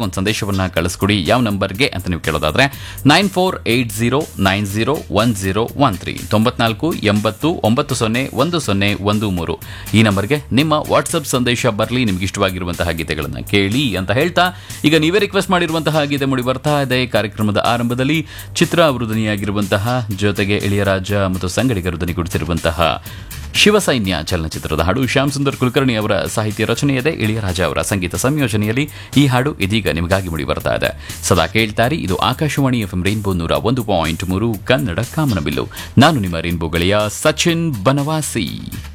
ಒಂದು ಸಂದೇಶವನ್ನು ಕಳಿಸ್ಕೊಡಿ ಯಾವ ನಂಬರ್ಗೆ ಅಂತ ನೀವು ಕೇಳೋದಾದ್ರೆ nine four eight zero nine zero one zero one three ತೊಂಬತ್ನಾಲ್ಕು ಎಂಬತ್ತು ಒಂಬತ್ತು ಸೊನ್ನೆ ಒಂದು ಸೊನ್ನೆ ಒಂದು ಮೂರು ಈ ನಂಬರ್ಗೆ ನಿಮ್ಮ ವಾಟ್ಸಪ್ ಸಂದೇಶ ಬರಲಿ ನಿಮ್ಗೆ ಇಷ್ಟವಾಗಿರುವಂತಹ ಗೀತೆಗಳನ್ನು ಕೇಳಿ ಅಂತ ಹೇಳ್ತಾ ಈಗ ನೀವೇ ರಿಕ್ವೆಸ್ಟ್ ಮಾಡಿರುವಂತಹ ಗೀತೆ ಮೂಡಿ ಬರ್ತಾ ಇದೆ ಕಾರ್ಯಕ್ರಮದ ಆರಂಭದಲ್ಲಿ ಚಿತ್ರ ಅವರು ಧ್ವನಿಯಾಗಿರುವಂತಹ ಜೊತೆಗೆ ಇಳಿಯರಾಜ ಮತ್ತು ಸಂಗಡಿಗರು ಧ್ವನಿಗೂಡಿಸಿರುವಂತಹ ಶಿವಸೈನ್ಯ ಚಲನಚಿತ್ರದ ಹಾಡು ಶ್ಯಾಮ್ ಸುಂದರ್ ಕುಲಕರ್ಣಿ ಅವರ ಸಾಹಿತ್ಯ ರಚನೆ ಇದೆ ಇಳಿಯರಾಜ ಅವರ ಸಂಗೀತ ಸಂಯೋಜನೆಯಲ್ಲಿ ಈ ಹಾಡು ಇದೀಗ ನಿಮಗಾಗಿ ಮೂಡಿ ಬರ್ತಾ ಇದೆ ಸದಾ ಕೇಳ್ತಾರಿ ಇದು ಆಕಾಶವಾಣಿ ಎಫ್ ಎಂ ರೈನ್ಬೋ ನೂರ ಒಂದು ಪಾಯಿಂಟ್ ಮೂರು ಕನ್ನಡ ಕಾಮನಬಿಲ್ಲು ನಾನು ನಿಮ್ಮ ರೈನ್ಬೋ ಗೆಳೆಯ ಸಚಿನ್ ಬನವಾಸಿ